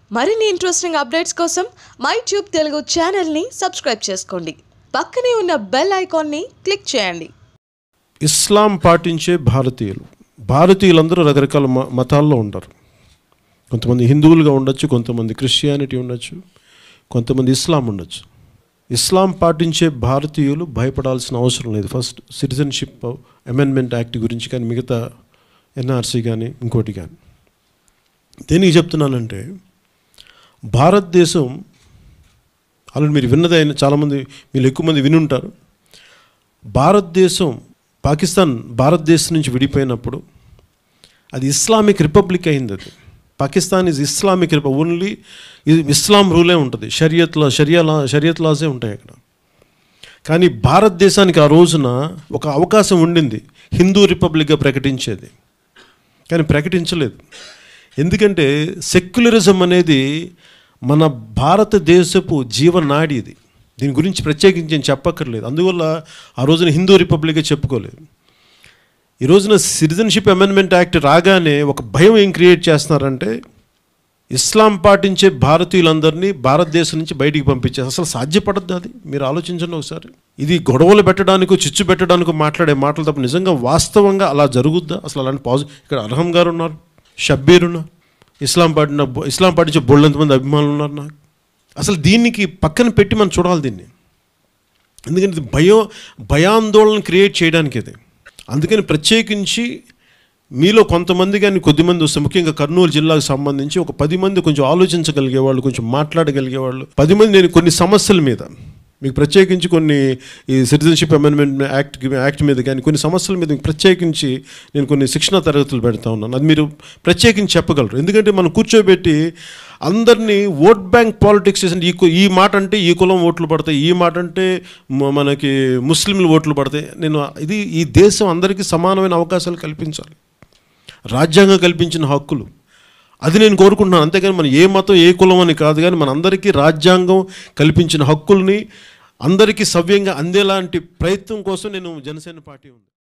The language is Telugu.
మరిన్ని ఇంట్రెస్టింగ్ అప్డేట్స్ కోసం మై ట్యూబ్ తెలుగు ఛానల్ని సబ్స్క్రైబ్ చేసుకోండి పక్కనే ఉన్న బెల్ ఐకాన్ని క్లిక్ చేయండి ఇస్లాం పాటించే భారతీయులు భారతీయులందరూ రకరకాల మ మతాల్లో ఉంటారు కొంతమంది హిందువులుగా ఉండొచ్చు కొంతమంది క్రిస్టియానిటీ ఉండొచ్చు కొంతమంది ఇస్లాం ఉండొచ్చు ఇస్లాం పాటించే భారతీయులు భయపడాల్సిన అవసరం లేదు ఫస్ట్ సిటిజన్షిప్ అమెండ్మెంట్ యాక్ట్ గురించి కానీ మిగతా ఎన్ఆర్సీ కానీ ఇంకోటి కానీ దేనికి చెప్తున్నానంటే భారతదేశం అలా మీరు విన్నది అయిన చాలామంది మీరు ఎక్కువ మంది వినుంటారు భారతదేశం పాకిస్తాన్ భారతదేశం నుంచి విడిపోయినప్పుడు అది ఇస్లామిక్ రిపబ్లిక్ అయింది అది Pakistan is Islamic republic only Islam రూలే ఉంటుంది షరియత్ లా షరియా లా షరియత్ లాసే ఉంటాయి అక్కడ కానీ భారతదేశానికి ఆ రోజున ఒక అవకాశం ఉండింది హిందూ రిపబ్లిక్గా ప్రకటించేది కానీ ప్రకటించలేదు ఎందుకంటే సెక్యులరిజం అనేది మన భారతదేశపు జీవనాడి ఇది దీని గురించి ప్రత్యేకించి నేను చెప్పక్కర్లేదు అందువల్ల ఆ రోజున హిందూ రిపబ్లిక్గా చెప్పుకోలేదు ఈ రోజున సిటిజన్షిప్ అమెండ్మెంట్ యాక్ట్ రాగానే ఒక భయం ఏం క్రియేట్ చేస్తున్నారంటే ఇస్లాం పాటించే భారతీయులందరినీ భారతదేశం నుంచి బయటికి పంపించేది అసలు సాధ్యపడద్దు అది మీరు ఆలోచించండి ఒకసారి ఇది గొడవలు పెట్టడానికి చిచ్చు పెట్టడానికి మాట్లాడే మాటలు తప్ప నిజంగా వాస్తవంగా అలా జరుగుద్దా అసలు అలాంటి పాజిటివ్ ఇక్కడ అర్హం గారు ఉన్నారు షబ్బీర్ ఉన్నారు ఇస్లాం పాటిన ఇస్లాం పాటించే బోళ్ళెంతమంది అభిమానులు ఉన్నారు నాకు అసలు దీనికి పక్కన పెట్టి మనం చూడాలి దీన్ని ఎందుకంటే ఇది భయం భయాందోళన క్రియేట్ చేయడానికి ఇది అందుకని ప్రత్యేకించి మీలో కొంతమంది కానీ కొద్దిమంది వస్తే ముఖ్యంగా కర్నూలు జిల్లాకు సంబంధించి ఒక పది మంది కొంచెం ఆలోచించగలిగే వాళ్ళు కొంచెం మాట్లాడగలిగే వాళ్ళు పది మంది నేను కొన్ని సమస్యల మీద మీకు ప్రత్యేకించి కొన్ని ఈ సిటిజన్షిప్ అమెండ్మెంట్ యాక్ట్ యాక్ట్ మీద కానీ కొన్ని సమస్యల మీద మీకు ప్రత్యేకించి నేను కొన్ని శిక్షణ తరగతులు పెడతా ఉన్నాను అది మీరు ప్రత్యేకించి చెప్పగలరు ఎందుకంటే మనం కూర్చోబెట్టి అందరినీ ఓట్ బ్యాంక్ పాలిటిక్స్ చేసిన ఈ కు- ఈ మాట అంటే ఈ కులం ఓట్లు పడతాయి ఈ మాట అంటే మ- మనకి ముస్లింలు ఓట్లు పడతాయి నేను ఇది ఈ దేశం అందరికీ సమానమైన అవకాశాలు కల్పించాలి రాజ్యాంగం కల్పించిన హక్కులు అది నేను కోరుకుంటున్నాను అంతేగాని మన ఏ మతం ఏ కులం అని కాదు కానీ మన అందరికీ రాజ్యాంగం కల్పించిన హక్కుల్ని అందరికీ సవ్యంగా అందేలాంటి ప్రయత్నం కోసం నేను జనసేన పార్టీ ఉంది